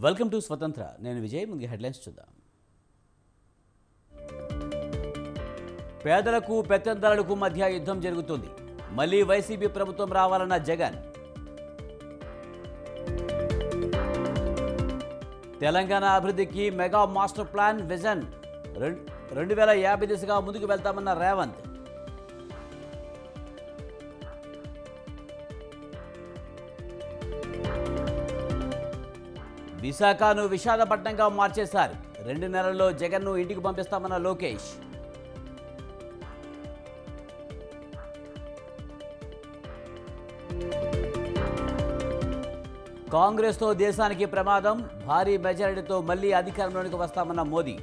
welcome to స్వతంత్ర నేను విజయ్ ముందుగా హెడ్లైన్స్ చూద్దాం పేదలకు పెత్తందారులకు మధ్య యుద్ధం జరుగుతుంది మళ్ళీ వైసీపీ ప్రభుత్వం రావాలన్న జగన్ తెలంగాణ అభివృద్ధికి మెగా మాస్టర్ ప్లాన్ విజన్ రెం- రెండు వేల యాభై దిశగా ముందుకు వెళ్తామన్న రేవంత్ విశాఖను విషాదపట్నంగా మార్చేశారు రెండు నెలల్లో జగన్ను ఇంటికి పంపిస్తామన్న లోకేష్ కాంగ్రెస్తో దేశానికి ప్రమాదం భారీ మెజారిటీతో మళ్లీ అధికారంలోనికి వస్తామన్న మోదీ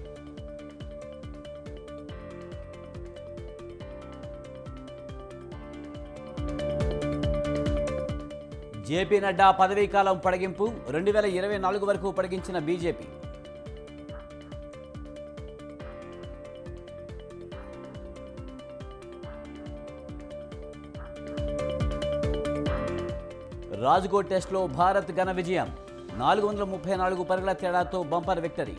జేపీ నడ్డా పదవీ కాలం పొడిగింపు రెండు వేల ఇరవై నాలుగు వరకు పొడిగించిన బీజేపీ రాజ్కోట్ టెస్ట్లో భారత్ ఘన విజయం నాలుగు వందల ముప్పై నాలుగు పరుగుల తేడాతో బంపర్ విక్టరీ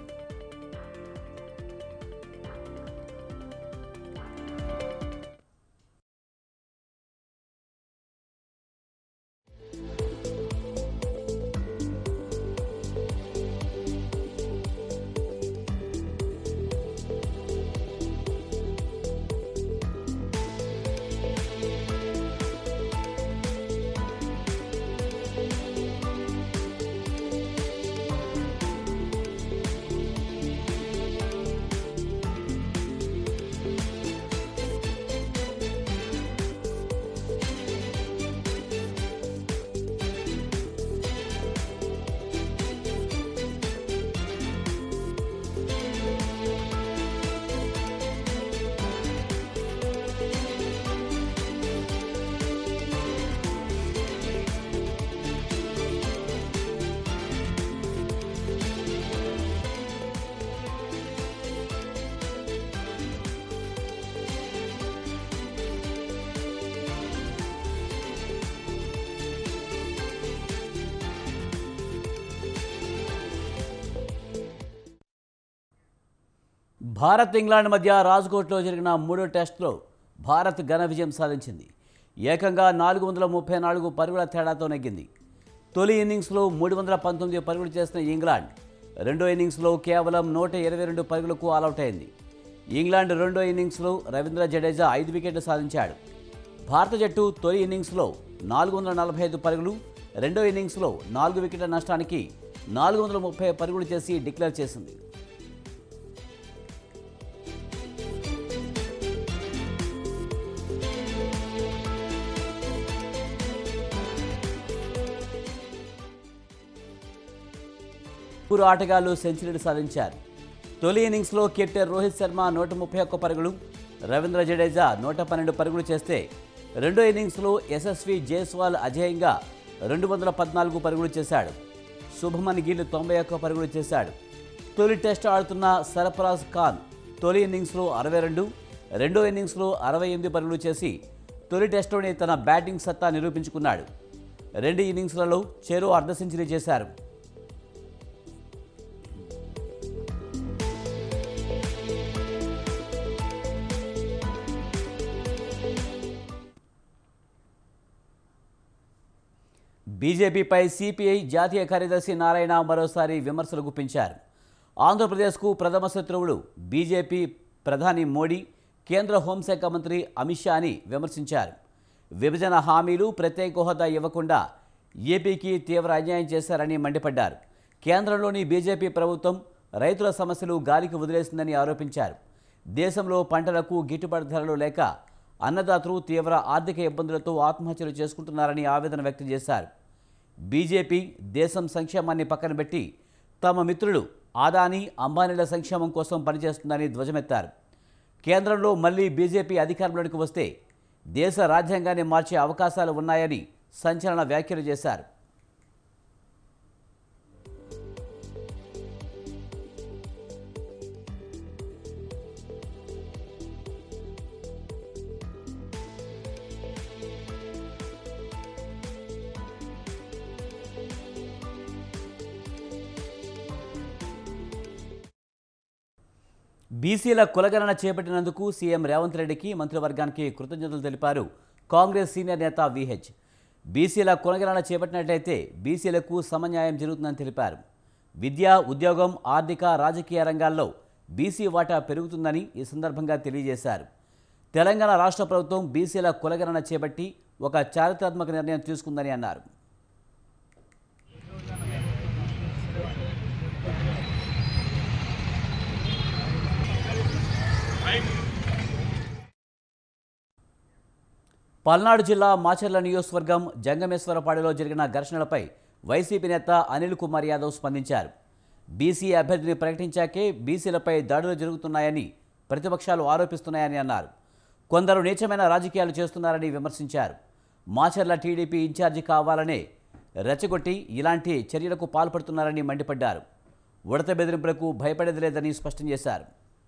భారత్ ఇంగ్లాండ్ మధ్య రాజ్కోట్లో జరిగిన మూడో టెస్ట్లో భారత్ ఘన విజయం సాధించింది ఏకంగా నాలుగు వందల ముప్పై నాలుగు పరుగుల తేడాతో నెగ్గింది తొలి ఇన్నింగ్స్లో మూడు వందల పంతొమ్మిది పరుగులు చేసిన ఇంగ్లాండ్ రెండో ఇన్నింగ్స్లో కేవలం నూట ఇరవై రెండు పరుగులకు ఆలౌట్ అయింది ఇంగ్లాండ్ రెండో ఇన్నింగ్స్లో రవీంద్ర జడేజా ఐదు వికెట్లు సాధించాడు భారత జట్టు తొలి ఇన్నింగ్స్లో నాలుగు వందల నలభై ఐదు పరుగులు రెండో ఇన్నింగ్స్లో నాలుగు వికెట్ల నష్టానికి నాలుగు వందల ముప్పై పరుగులు చేసి డిక్లేర్ చేసింది ముగ్గురు ఆటగాళ్లు సెంచరీలు సాధించారు తొలి ఇన్నింగ్స్లో కెప్టెన్ రోహిత్ శర్మ నూట ముప్పై ఒక్క పరుగులు రవీంద్ర జడేజా నూట పన్నెండు పరుగులు చేస్తే రెండో ఇన్నింగ్స్లో యశస్వి జైస్వాల్ అజేయంగా రెండు వందల పద్నాలుగు పరుగులు చేశాడు శుభమన్ గిల్ తొంభై ఒక్క పరుగులు చేశాడు తొలి టెస్ట్ ఆడుతున్న సర్ఫరాజ్ ఖాన్ తొలి ఇన్నింగ్స్లో అరవై రెండు రెండో ఇన్నింగ్స్లో అరవై ఎనిమిది పరుగులు చేసి తొలి టెస్ట్లోనే తన బ్యాటింగ్ సత్తా నిరూపించుకున్నాడు రెండు ఇన్నింగ్స్లలో చెరో అర్ధ సెంచరీ చేశారు బీజేపీపై సిపిఐ జాతీయ కార్యదర్శి నారాయణ మరోసారి విమర్శలు గుప్పించారు ఆంధ్రప్రదేశ్కు ప్రథమ శత్రువులు బీజేపీ ప్రధాని మోడీ కేంద్ర హోంశాఖ మంత్రి అమిత్ షా అని విమర్శించారు విభజన హామీలు ప్రత్యేక హోదా ఇవ్వకుండా ఏపీకి తీవ్ర అన్యాయం చేశారని మండిపడ్డారు కేంద్రంలోని బీజేపీ ప్రభుత్వం రైతుల సమస్యలు గాలికి వదిలేసిందని ఆరోపించారు దేశంలో పంటలకు గిట్టుబాటు ధరలు లేక అన్నదాతలు తీవ్ర ఆర్థిక ఇబ్బందులతో ఆత్మహత్యలు చేసుకుంటున్నారని ఆవేదన వ్యక్తం చేశారు బీజేపీ దేశం సంక్షేమాన్ని పక్కన పెట్టి తమ మిత్రులు ఆదాని అంబానీల సంక్షేమం కోసం పనిచేస్తుందని ధ్వజమెత్తారు కేంద్రంలో మళ్ళీ బీజేపీ అధికారంలోకి వస్తే దేశ రాజ్యాంగాన్ని మార్చే అవకాశాలు ఉన్నాయని సంచలన వ్యాఖ్యలు చేశారు బీసీల కులగణన చేపట్టినందుకు సీఎం రేవంత్ రెడ్డికి మంత్రివర్గానికి కృతజ్ఞతలు తెలిపారు కాంగ్రెస్ సీనియర్ నేత విహెచ్ బీసీల కులగణన చేపట్టినట్లయితే బీసీలకు సమన్యాయం జరుగుతుందని తెలిపారు విద్య ఉద్యోగం ఆర్థిక రాజకీయ రంగాల్లో బీసీ వాటా పెరుగుతుందని ఈ సందర్భంగా తెలియజేశారు తెలంగాణ రాష్ట్ర ప్రభుత్వం బీసీల కులగణన చేపట్టి ఒక చారిత్రాత్మక నిర్ణయం తీసుకుందని అన్నారు పల్నాడు జిల్లా మాచర్ల నియోజకవర్గం జంగమేశ్వరపాడులో జరిగిన ఘర్షణలపై వైసీపీ నేత అనిల్ కుమార్ యాదవ్ స్పందించారు బీసీ అభ్యర్థిని ప్రకటించాకే బీసీలపై దాడులు జరుగుతున్నాయని ప్రతిపక్షాలు ఆరోపిస్తున్నాయని అన్నారు కొందరు నీచమైన రాజకీయాలు చేస్తున్నారని విమర్శించారు మాచర్ల టీడీపీ ఇన్ఛార్జి కావాలనే రెచ్చగొట్టి ఇలాంటి చర్యలకు పాల్పడుతున్నారని మండిపడ్డారు ఉడత బెదిరింపులకు భయపడేది లేదని స్పష్టం చేశారు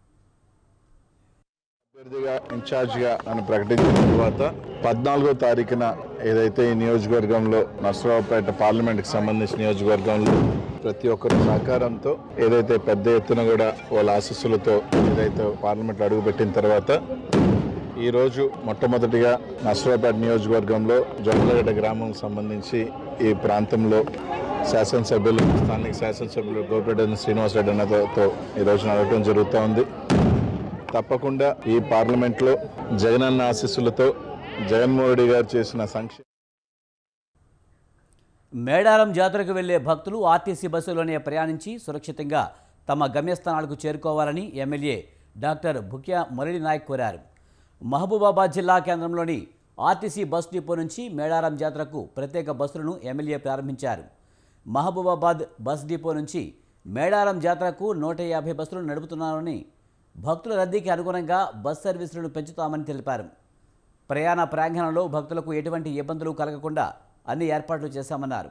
అభ్యర్థిగా ఇన్ఛార్జిగా నన్ను ప్రకటించిన తర్వాత పద్నాలుగో తారీఖున ఏదైతే ఈ నియోజకవర్గంలో నర్సరావుపేట పార్లమెంట్కి సంబంధించిన నియోజకవర్గంలో ప్రతి ఒక్కరి సహకారంతో ఏదైతే పెద్ద ఎత్తున కూడా వాళ్ళ ఆశీస్సులతో ఏదైతే పార్లమెంట్లో అడుగుపెట్టిన తర్వాత ఈరోజు మొట్టమొదటిగా నర్సరావుపేట నియోజకవర్గంలో జొన్నలగడ్డ గ్రామం సంబంధించి ఈ ప్రాంతంలో శాసనసభ్యులు స్థానిక శాసనసభ్యులు గోపిరెడ్డి శ్రీనివాసరెడ్డి అన్నతో ఈ రోజు నడవటం జరుగుతూ ఉంది తప్పకుండా ఈ పార్లమెంట్లో జగనన్న ఆశీస్సులతో జగన్మోహన్ రెడ్డి గారు చేసిన సంక్షేమ మేడారం జాతరకు వెళ్లే భక్తులు ఆర్టీసీ బస్సులోనే ప్రయాణించి సురక్షితంగా తమ గమ్యస్థానాలకు చేరుకోవాలని ఎమ్మెల్యే డాక్టర్ భుక్యా మురళి నాయక్ కోరారు మహబూబాబాద్ జిల్లా కేంద్రంలోని ఆర్టీసీ బస్ డిపో నుంచి మేడారం జాతరకు ప్రత్యేక బస్సులను ఎమ్మెల్యే ప్రారంభించారు మహబూబాబాద్ బస్ డిపో నుంచి మేడారం జాతరకు నూట యాభై బస్సులు నడుపుతున్నారని భక్తుల రద్దీకి అనుగుణంగా బస్ సర్వీసులను పెంచుతామని తెలిపారు ప్రయాణ ప్రాంగణంలో భక్తులకు ఎటువంటి ఇబ్బందులు కలగకుండా అన్ని ఏర్పాట్లు చేశామన్నారు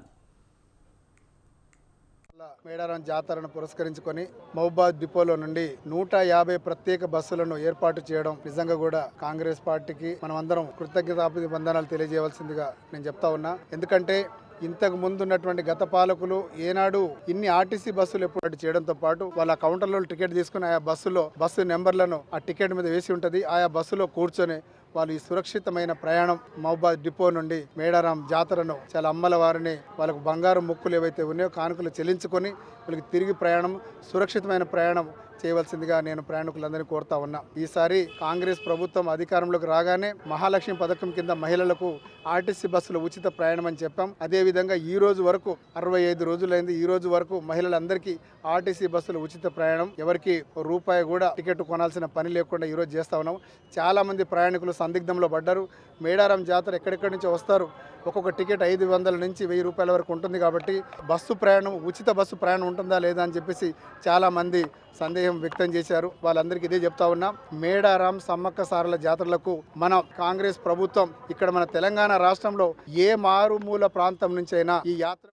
మేడారం జాతరను పురస్కరించుకొని మహబాద్ డిపోలో నుండి నూట యాభై ప్రత్యేక బస్సులను ఏర్పాటు చేయడం నిజంగా కూడా కాంగ్రెస్ పార్టీకి మనం అందరం కృతజ్ఞతాపి బంధనాలు తెలియజేయవలసిందిగా నేను చెప్తా ఉన్నా ఎందుకంటే ఇంతకు ముందు ఉన్నటువంటి గత పాలకులు ఏనాడు ఇన్ని ఆర్టీసీ బస్సులు ఎప్పుడు చేయడంతో పాటు వాళ్ళ కౌంటర్లో టికెట్ తీసుకుని ఆయా బస్సులో బస్సు నెంబర్లను ఆ టికెట్ మీద వేసి ఉంటుంది ఆయా బస్సులో కూర్చొని వాళ్ళు ఈ సురక్షితమైన ప్రయాణం మహబాద్ డిపో నుండి మేడారం జాతరను చాలా అమ్మల వారిని వాళ్ళకు బంగారు ముక్కులు ఏవైతే ఉన్నాయో కానుకలు చెల్లించుకొని వాళ్ళకి తిరిగి ప్రయాణం సురక్షితమైన ప్రయాణం చేయవలసిందిగా నేను ప్రయాణికులందరినీ కోరుతా ఉన్నా ఈసారి కాంగ్రెస్ ప్రభుత్వం అధికారంలోకి రాగానే మహాలక్ష్మి పథకం కింద మహిళలకు ఆర్టీసీ బస్సులు ఉచిత ప్రయాణం అని చెప్పాం అదేవిధంగా ఈ రోజు వరకు అరవై ఐదు రోజులైంది ఈ రోజు వరకు మహిళలందరికీ ఆర్టీసీ బస్సులు ఉచిత ప్రయాణం ఎవరికి రూపాయి కూడా టికెట్ కొనాల్సిన పని లేకుండా ఈ రోజు చేస్తా ఉన్నాం చాలా మంది ప్రయాణికులు సందిగ్ధంలో పడ్డారు మేడారం జాతర ఎక్కడెక్కడి నుంచి వస్తారు ఒక్కొక్క టికెట్ ఐదు వందల నుంచి వెయ్యి రూపాయల వరకు ఉంటుంది కాబట్టి బస్సు ప్రయాణం ఉచిత బస్సు ప్రయాణం ఉంటుందా లేదా అని చెప్పేసి చాలా మంది సందేహం వ్యక్తం చేశారు వాళ్ళందరికీ ఇదే చెప్తా ఉన్నా మేడారం సమ్మక్క సారల జాతరలకు మన కాంగ్రెస్ ప్రభుత్వం ఇక్కడ మన తెలంగాణ రాష్ట్రంలో ఏ మారుమూల ప్రాంతం నుంచైనా ఈ యాత్ర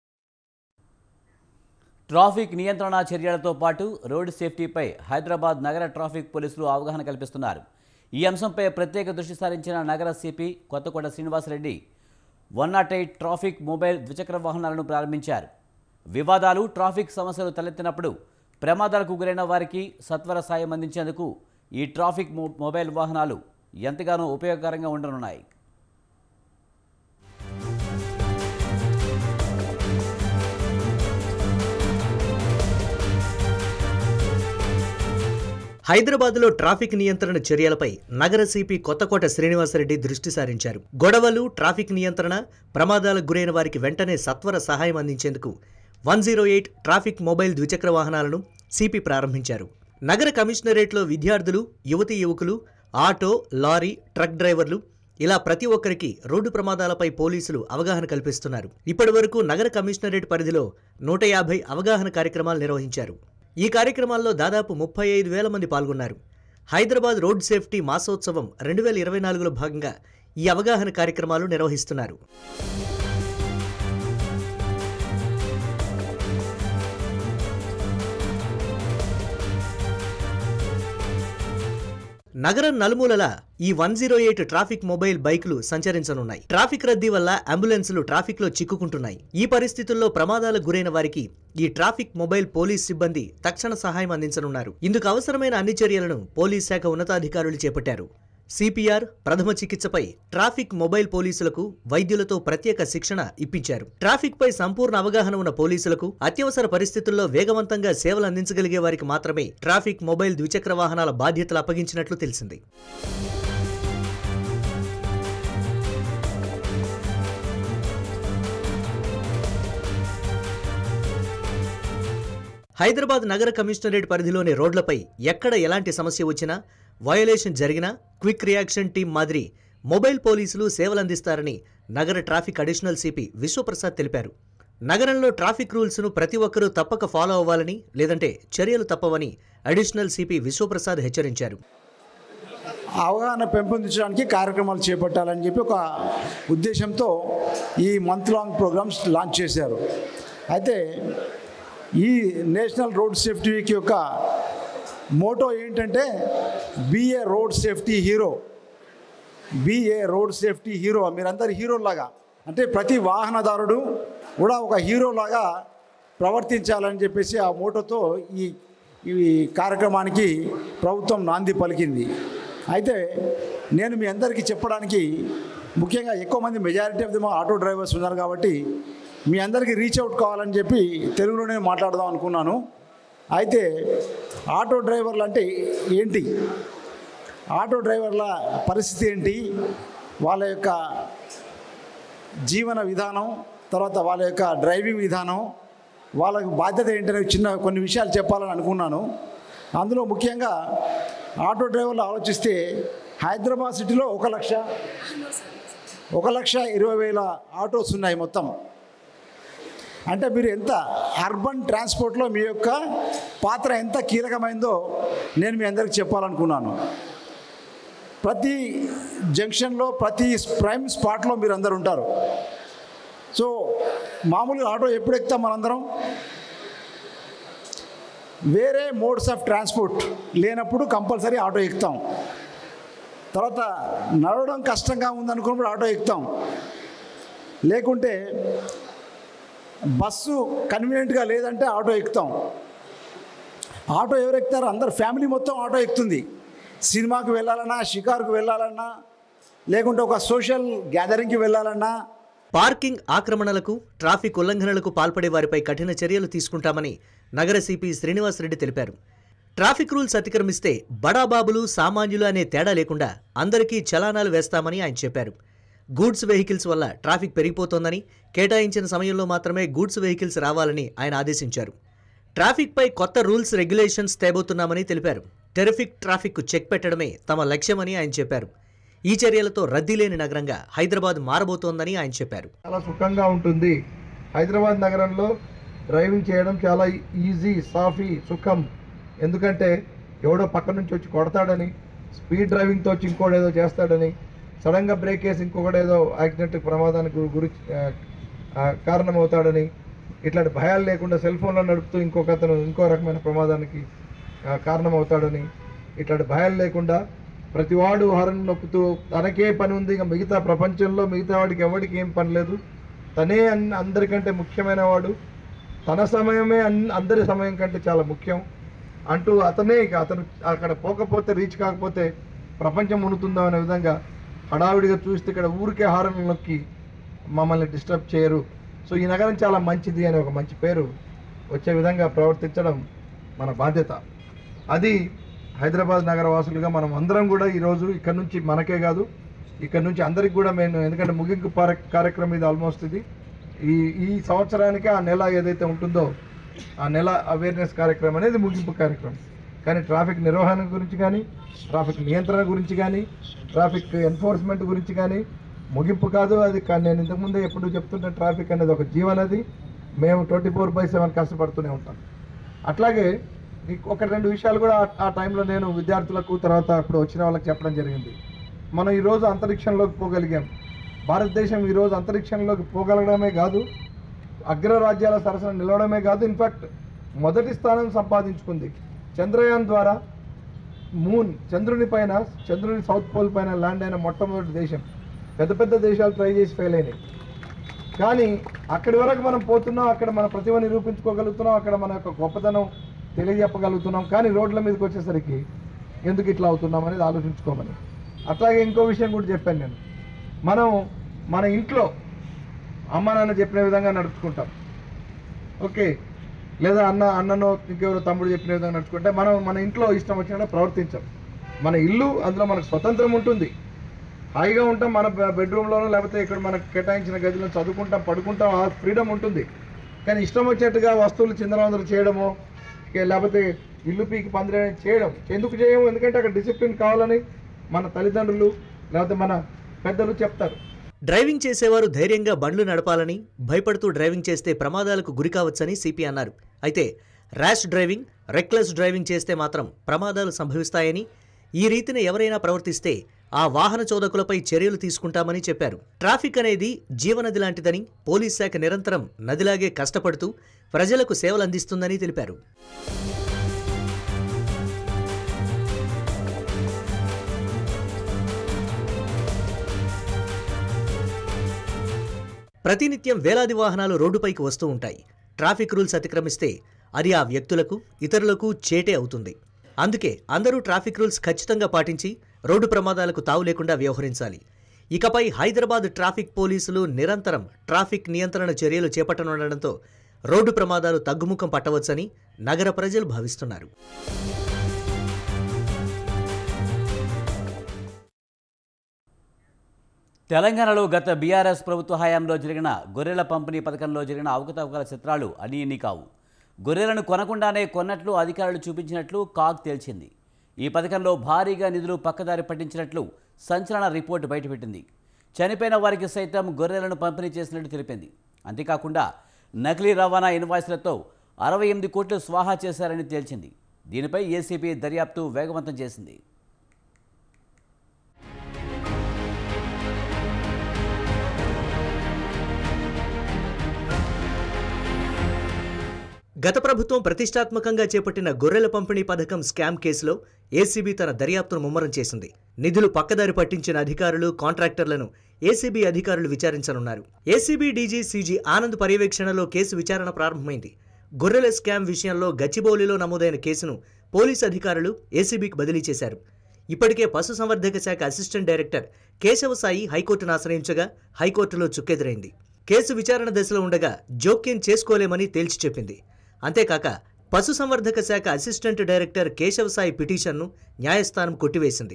ట్రాఫిక్ నియంత్రణ చర్యలతో పాటు రోడ్డు సేఫ్టీపై హైదరాబాద్ నగర ట్రాఫిక్ పోలీసులు అవగాహన కల్పిస్తున్నారు ఈ అంశంపై ప్రత్యేక దృష్టి సారించిన నగర CP Kothakota Srinivasa Reddy one nought eight traffic mobile ద్విచక్ర వాహనాలను ప్రారంభించారు వివాదాలు ట్రాఫిక్ సమస్యలు తలెత్తినప్పుడు ప్రమాదాలకు గురైన వారికి సత్వర సాయం అందించేందుకు ఈ ట్రాఫిక్ మొ- మొబైల్ వాహనాలు ఎంతగానో ఉపయోగకరంగా ఉండనున్నాయి హైదరాబాద్లో ట్రాఫిక్ నియంత్రణ చర్యలపై నగర సిపి కొత్తకోట శ్రీనివాసరెడ్డి దృష్టి సారించారు గొడవలు ట్రాఫిక్ నియంత్రణ ప్రమాదాలకు గురైన వారికి వెంటనే సత్వర సహాయం అందించేందుకు one zero eight traffic mobile ద్విచక్ర వాహనాలను సిపి ప్రారంభించారు నగర కమిషనరేట్లో విద్యార్థులు యువతీ యువకులు ఆటో లారీ ట్రక్ డ్రైవర్లు ఇలా ప్రతి ఒక్కరికి రోడ్డు ప్రమాదాలపై పోలీసులు అవగాహన కల్పిస్తున్నారు ఇప్పటివరకు నగర కమిషనరేట్ పరిధిలో నూట యాభై అవగాహన కార్యక్రమాలు నిర్వహించారు ఈ కార్యక్రమాల్లో దాదాపు ముప్పై ఐదు వేల మంది పాల్గొన్నారు హైదరాబాద్ రోడ్ సేఫ్టీ మాసోత్సవం రెండు వేల ఇరవై నాలుగులో భాగంగా ఈ అవగాహన కార్యక్రమాలు నిర్వహిస్తున్నారు నగరం నలుమూలల ఈ one zero eight traffic mobile బైకులు సంచరించనున్నాయి ట్రాఫిక్ రద్దీ వల్ల అంబులెన్సులు ట్రాఫిక్ లో చిక్కుకుంటున్నాయి ఈ పరిస్థితుల్లో ప్రమాదాలకు గురైన వారికి ఈ ట్రాఫిక్ మొబైల్ పోలీస్ సిబ్బంది తక్షణ సహాయం అందించనున్నారు ఇందుకు అవసరమైన అన్ని చర్యలను పోలీస్ శాఖ ఉన్నతాధికారులు చేపట్టారు సిపిఆర్ ప్రథమ చికిత్సపై ట్రాఫిక్ మొబైల్ పోలీసులకు వైద్యులతో ప్రత్యేక శిక్షణ ఇప్పించారు ట్రాఫిక్ పై సంపూర్ణ అవగాహన ఉన్న పోలీసులకు అత్యవసర పరిస్థితుల్లో వేగవంతంగా సేవలు అందించగలిగే వారికి మాత్రమే ట్రాఫిక్ మొబైల్ ద్విచక్ర వాహనాల బాధ్యతలు అప్పగించినట్లు తెలిసింది హైదరాబాద్ నగర కమిషనరేట్ పరిధిలోని రోడ్లపై ఎక్కడ ఎలాంటి సమస్య వచ్చినా వయోలేషన్ జరిగినా క్విక్ రియాక్షన్ టీం మాదిరి మొబైల్ పోలీసులు సేవలందిస్తారని నగర ట్రాఫిక్ అడిషనల్ సిపి విశ్వప్రసాద్ తెలిపారు నగరంలో ట్రాఫిక్ రూల్స్ను ప్రతి ఒక్కరూ తప్పక ఫాలో అవ్వాలని లేదంటే చర్యలు తప్పవని అడిషనల్ సిపి విశ్వప్రసాద్ హెచ్చరించారు అవగాహన పెంపొందించడానికి కార్యక్రమాలు చేపట్టాలని చెప్పి ఒక ఉద్దేశంతో ఈ మంత్ లాంగ్ ప్రోగ్రామ్స్ లాంచ్ చేశారు అయితే ఈ నేషనల్ రోడ్ సేఫ్టీ వీక్ యొక్క మోటో ఏంటంటే be a road safety hero be a road safety hero మీరందరు హీరోలాగా అంటే ప్రతి వాహనదారుడు కూడా ఒక హీరోలాగా ప్రవర్తించాలని చెప్పేసి ఆ మోటోతో ఈ ఈ కార్యక్రమానికి ప్రభుత్వం నాంది పలికింది అయితే నేను మీ అందరికీ చెప్పడానికి ముఖ్యంగా ఎక్కువ మంది మెజారిటీ ఆఫ్ ది మా ఆటో డ్రైవర్స్ ఉన్నారు కాబట్టి మీ అందరికీ రీచ్ అవుట్ కావాలని చెప్పి తెలుగులోనే మాట్లాడదాం అనుకున్నాను అయితే ఆటో డ్రైవర్లు అంటే ఏంటి ఆటో డ్రైవర్ల పరిస్థితి ఏంటి వాళ్ళ యొక్క జీవన విధానం తర్వాత వాళ్ళ యొక్క డ్రైవింగ్ విధానం వాళ్ళకి బాధ్యత ఏంటనే చిన్న కొన్ని విషయాలు చెప్పాలని అనుకున్నాను అందులో ముఖ్యంగా ఆటో డ్రైవర్లు ఆలోచిస్తే హైదరాబాద్ సిటీలో ఒక లక్ష ఒక లక్ష ఇరవై వేల ఆటోస్ ఉన్నాయి మొత్తం అంటే మీరు ఎంత అర్బన్ ట్రాన్స్పోర్ట్లో మీ యొక్క పాత్ర ఎంత కీలకమైందో నేను మీ అందరికి చెప్పాలనుకున్నాను ప్రతి జంక్షన్లో ప్రతి ప్రైమ్ స్పాట్లో మీరు అందరు ఉంటారు సో మామూలుగా ఆటో ఎప్పుడు ఎక్కుతాం మనందరం వేరే మోడ్స్ ఆఫ్ ట్రాన్స్పోర్ట్ లేనప్పుడు కంపల్సరీ ఆటో ఎక్కుతాం తర్వాత నడవడం కష్టంగా ఉందనుకున్నప్పుడు ఆటో ఎక్కుతాం లేకుంటే బస్సు కన్వీనియంట్గా లేదంటే ఆటో ఎక్కుతాం ఆటో ఎవరు ఎక్కుతారు అందరు ఫ్యామిలీ మొత్తం ఆటో ఎక్కుతుంది సినిమాకి వెళ్ళాలన్నా షికారుకు వెళ్ళాలన్నా లేకుంటే ఒక సోషల్ గ్యాదరింగ్కి వెళ్ళాలన్నా పార్కింగ్ ఆక్రమణలకు ట్రాఫిక్ ఉల్లంఘనలకు పాల్పడే వారిపై కఠిన చర్యలు తీసుకుంటామని నగర సిపి శ్రీనివాసరెడ్డి తెలిపారు ట్రాఫిక్ రూల్స్ అతిక్రమిస్తే బడాబాబులు సామాన్యులు అనే తేడా లేకుండా అందరికీ చలానాలు వేస్తామని ఆయన చెప్పారు గూడ్స్ వెహికల్స్ వల్ల ట్రాఫిక్ పెరిగిపోతోందని కేటాయించిన సమయంలో మాత్రమే గూడ్స్ వెహికల్స్ రావాలని ఆయన ఆదేశించారు ట్రాఫిక్పై కొత్త రూల్స్ రెగ్యులేషన్స్ తేబోతున్నామని తెలిపారు టెరిఫిక్ ట్రాఫిక్ చెక్ పెట్టడమే తమ లక్ష్యమని ఆయన చెప్పారు ఈ చర్యలతో రద్దీ లేని నగరంగా హైదరాబాద్ మారబోతోందని ఆయన చెప్పారు చాలా సుఖంగా ఉంటుంది హైదరాబాద్ నగరంలో డ్రైవింగ్ చేయడం చాలా ఈజీ సాఫీ సుఖం ఎందుకంటే ఎవడో పక్క నుంచి వచ్చి కొడతాడని స్పీడ్ డ్రైవింగ్తో వచ్చి ఇంకోటి ఏదో చేస్తాడని సడన్గా బ్రేక్ వేసి ఇంకొకటి ఏదో యాక్సిడెంట్ ప్రమాదానికి గు- గురి ఆ, ఆ, కారణమవుతాడని ఇట్లాంటి భయాలు లేకుండా సెల్ ఫోన్లో నడుపుతూ ఇంకొక అతను ఇంకో రకమైన ప్రమాదానికి ఆ, కారణమవుతాడని ఇట్లాంటి భయాలు లేకుండా ప్రతివాడు హారన్ నొక్కుతూ తనకే పని ఉంది ఇక మిగతా ప్రపంచంలో మిగతా వాడికి ఎవరికి ఏం పని లేదు తనే అన్ అందరికంటే ముఖ్యమైన వాడు తన సమయమే అన్ అందరి సమయం కంటే చాలా ముఖ్యం అంటూ అతనే ఇక అతను అక్కడ పోకపోతే రీచ్ కాకపోతే ప్రపంచం మునుతుందా అనే విధంగా హడావిడిగా చూస్తే ఇక్కడ ఊరికే హారన్ నొక్కి మమ్మల్ని డిస్టర్బ్ చేయరు సో ఈ నగరం చాలా మంచిది అనే ఒక మంచి పేరు వచ్చే విధంగా ప్రవర్తించడం మన బాధ్యత అది హైదరాబాద్ నగర వాసులుగా మనం అందరం కూడా ఈరోజు ఇక్కడ నుంచి మనకే కాదు ఇక్కడ నుంచి అందరికి కూడా మేము ఎందుకంటే ముగింపు పార- కార్యక్రమం ఇది ఆల్మోస్ట్ ఇది ఈ ఈ సంవత్సరానికి ఆ నెల ఏదైతే ఉంటుందో ఆ నెల అవేర్నెస్ కార్యక్రమం అనేది ముగింపు కార్యక్రమం కానీ ట్రాఫిక్ నిర్వహణ గురించి కానీ ట్రాఫిక్ నియంత్రణ గురించి కానీ ట్రాఫిక్ ఎన్ఫోర్స్మెంట్ గురించి కానీ ముగింపు కాదు అది కానీ నేను ఇంతకుముందే ఎప్పుడు చెప్తుంటే ట్రాఫిక్ అనేది ఒక జీవనది మేము ట్వంటీ ఫోర్ బై సెవెన్ కష్టపడుతూనే ఉంటాం అట్లాగే ఇంక ఒక రెండు విషయాలు కూడా ఆ- ఆ టైంలో నేను విద్యార్థులకు తర్వాత అప్పుడు వచ్చిన వాళ్ళకి చెప్పడం జరిగింది మనం ఈరోజు అంతరిక్షంలోకి పోగలిగాం భారతదేశం ఈరోజు అంతరిక్షంలోకి పోగలగడమే కాదు అగ్రరాజ్యాల సరసన నిలవడమే కాదు ఇన్ఫాక్ట్ మొదటి స్థానం సంపాదించుకుంది చంద్రయాన్ ద్వారా మూన్ చంద్రుని పైన చంద్రుని సౌత్ పోల్ పైన ల్యాండ్ అయిన మొట్టమొదటి దేశం పెద్ద పెద్ద దేశాలు ట్రై చేసి ఫెయిల్ అయినాయి కానీ అక్కడి వరకు మనం పోతున్నాం అక్కడ మన ప్రతిభ నిరూపించుకోగలుగుతున్నాం అక్కడ మన యొక్క గొప్పతనం తెలియజెప్పగలుగుతున్నాం కానీ రోడ్ల మీదకి వచ్చేసరికి ఎందుకు ఇట్లా అవుతున్నాం అనేది ఆలోచించుకోమని అట్లాగే ఇంకో విషయం కూడా చెప్పాను నేను మనం మన ఇంట్లో అమ్మ నాన్న చెప్పిన విధంగా నడుచుకుంటాం ఓకే లేదా అన్న అన్ననో ఇంకెవరో తమ్ముడు చెప్పిన విధంగా నడుచుకుంటే మనం మన ఇంట్లో ఇష్టం వచ్చినట్టు ప్రవర్తించాం మన ఇల్లు అందులో మనకు స్వతంత్రం ఉంటుంది హాయిగా ఉంటాం మన బె- బెడ్రూమ్లోనో లేకపోతే ఇక్కడ మనకు కేటాయించిన గదిలో చదువుకుంటాం పడుకుంటాం ఆ ఫ్రీడమ్ ఉంటుంది కానీ ఇష్టం వచ్చినట్టుగా వస్తువులు చిందరవందరు చేయడమో ఇక లేకపోతే ఇల్లు పీకి పందిరే చేయడం ఎందుకు చేయము ఎందుకంటే అక్కడ డిసిప్లిన్ కావాలని మన తల్లిదండ్రులు లేకపోతే మన పెద్దలు చెప్తారు డ్రైవింగ్ చేసేవారు ధైర్యంగా బండ్లు నడపాలని భయపడుతూ డ్రైవింగ్ చేస్తే ప్రమాదాలకు గురి కావచ్చని సిపి అన్నారు అయితే ర్యాష్ డ్రైవింగ్ రెక్లెస్ డ్రైవింగ్ చేస్తే మాత్రం ప్రమాదాలు సంభవిస్తాయని ఈ రీతిన ఎవరైనా ప్రవర్తిస్తే ఆ వాహన చోదకులపై చర్యలు తీసుకుంటామని చెప్పారు ట్రాఫిక్ అనేది జీవనది లాంటిదని పోలీస్ శాఖ నిరంతరం నదిలాగే కష్టపడుతూ ప్రజలకు సేవలు అందిస్తుందని తెలిపారు ప్రతినిత్యం వేలాది వాహనాలు రోడ్డుపైకి వస్తూ ఉంటాయి ట్రాఫిక్ రూల్స్ అతిక్రమిస్తే అది ఆ వ్యక్తులకు ఇతరులకు చేటే అవుతుంది అందుకే అందరూ ట్రాఫిక్ రూల్స్ ఖచ్చితంగా పాటించి రోడ్డు ప్రమాదాలకు తావు లేకుండా వ్యవహరించాలి ఇకపై హైదరాబాద్ ట్రాఫిక్ పోలీసులు నిరంతరం ట్రాఫిక్ నియంత్రణ చర్యలు చేపట్టనుండడంతో రోడ్డు ప్రమాదాలు తగ్గుముఖం పట్టవచ్చని నగర ప్రజలు భావిస్తున్నారు తెలంగాణలో గత బీఆర్ఎస్ ప్రభుత్వ హయాంలో జరిగిన గొర్రెల పంపిణీ పథకంలో జరిగిన అవకతవకల చిత్రాలు అన్నీ ఇన్ని కావు గొర్రెలను కొనకుండానే కొన్నట్లు అధికారులు చూపించినట్లు కాగ్ తేల్చింది ఈ పథకంలో భారీగా నిధులు పక్కదారి పట్టించినట్లు సంచలన రిపోర్టు బయటపెట్టింది చనిపోయిన వారికి సైతం గొర్రెలను పంపిణీ చేసినట్టు తెలిపింది అంతేకాకుండా నకిలీ రవాణా ఇన్వాయిస్లతో అరవై ఎనిమిది కోట్లు స్వాహా చేశారని తేల్చింది దీనిపై ఏసీబీ దర్యాప్తు వేగవంతం చేసింది గత ప్రభుత్వం ప్రతిష్టాత్మకంగా చేపట్టిన గొర్రెల పంపిణీ పథకం స్కామ్ కేసులో ఏసీబీ తన దర్యాప్తును ముమ్మరం చేసింది నిధులు పక్కదారి పట్టించిన అధికారులు కాంట్రాక్టర్లను ఏసీబీ అధికారులు విచారించనున్నారు ఏసీబీ డీజీ సీజీ ఆనంద్ పర్యవేక్షణలో కేసు విచారణ ప్రారంభమైంది గొర్రెల స్కామ్ విషయంలో గచ్చిబౌలిలో నమోదైన కేసును పోలీసు అధికారులు ఏసీబీకి బదిలీ చేశారు ఇప్పటికే పశుసంవర్ధక శాఖ అసిస్టెంట్ డైరెక్టర్ కేశవసాయి హైకోర్టును ఆశ్రయించగా హైకోర్టులో చుక్కెదురైంది కేసు విచారణ దశలో ఉండగా జోక్యం చేసుకోలేమని తేల్చి చెప్పింది అంతేకాక పశుసంవర్ధక శాఖ అసిస్టెంట్ డైరెక్టర్ కేశవసాయి పిటిషన్ను న్యాయస్థానం కొట్టివేసింది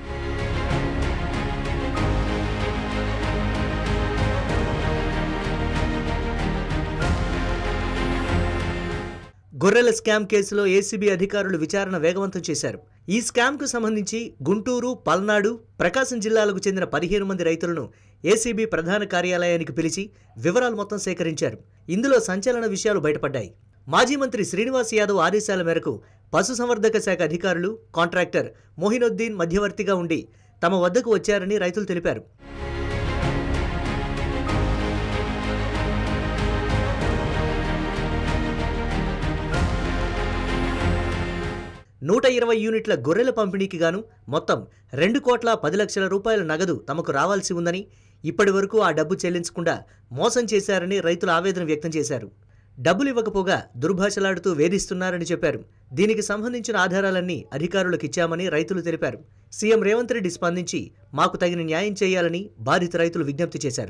గొర్రెల స్కామ్ కేసులో ఏసీబీ అధికారులు విచారణ వేగవంతం చేశారు ఈ స్కామ్కు సంబంధించి గుంటూరు పల్నాడు ప్రకాశం జిల్లాలకు చెందిన పదిహేను మంది రైతులను ఏసీబీ ప్రధాన కార్యాలయానికి పిలిచి వివరాలు మొత్తం సేకరించారు ఇందులో సంచలన విషయాలు బయటపడ్డాయి మాజీ మంత్రి శ్రీనివాస్ యాదవ్ ఆదేశాల మేరకు పశుసంవర్ధక శాఖ అధికారులు కాంట్రాక్టర్ మొహినుద్దీన్ మధ్యవర్తిగా ఉండి తమ వద్దకు వచ్చారని రైతులు తెలిపారు నూట ఇరవై యూనిట్ల గొర్రెల పంపిణీకి గాను మొత్తం రెండు కోట్ల పది లక్షల రూపాయల నగదు తమకు రావాల్సి ఉందని ఇప్పటి వరకు ఆ డబ్బు చెల్లించకుండా మోసం చేశారని రైతులు ఆవేదన వ్యక్తం చేశారు డబ్బులు ఇవ్వకపోగా దుర్భాషలాడుతూ వేధిస్తున్నారని చెప్పారు దీనికి సంబంధించిన ఆధారాలన్నీ అధికారులకు ఇచ్చామని రైతులు తెలిపారు సీఎం రేవంత్ రెడ్డి స్పందించి మాకు తగిన న్యాయం చేయాలని బాధిత రైతులు విజ్ఞప్తి చేశారు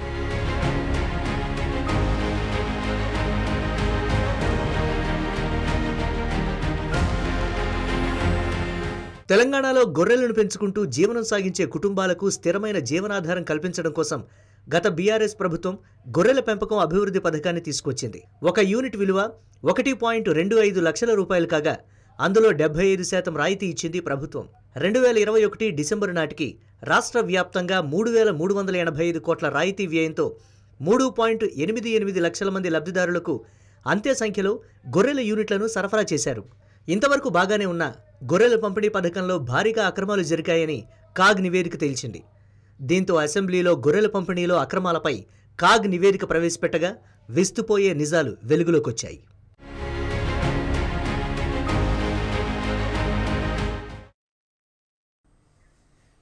తెలంగాణలో గొర్రెలను పెంచుకుంటూ జీవనం సాగించే కుటుంబాలకు స్థిరమైన జీవనాధారం కల్పించడం కోసం గత బీఆర్ఎస్ ప్రభుత్వం గొర్రెల పెంపకం అభివృద్ధి పథకాన్ని తీసుకొచ్చింది ఒక యూనిట్ విలువ ఒకటి పాయింట్ రెండు ఐదు లక్షల రూపాయలు కాగా అందులో డెబ్బై ఐదు శాతం రాయితీ ఇచ్చింది ప్రభుత్వం రెండు వేల ఇరవై ఒకటి డిసెంబరు నాటికి రాష్ట్ర వ్యాప్తంగా మూడు వేల మూడు వందల ఎనభై ఐదు కోట్ల రాయితీ వ్యయంతో మూడు పాయింట్ ఎనిమిది ఎనిమిది లక్షల మంది లబ్ధిదారులకు అంతే సంఖ్యలో గొర్రెల యూనిట్లను సరఫరా చేశారు ఇంతవరకు బాగానే ఉన్న గొర్రెల పంపిణీ పథకంలో భారీగా అక్రమాలు జరిగాయని కాగ్ నివేదిక తేల్చింది దీంతో అసెంబ్లీలో గొర్రెల పంపిణీలో అక్రమాలపై కాగ్ నివేదిక ప్రవేశపెట్టగా విస్తుపోయే నిజాలు వెలుగులోకొచ్చాయి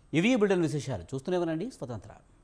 ఇవి ఈ బులెటిన్ విశేషాలు చూస్తూనే ఉండండి స్వతంత్ర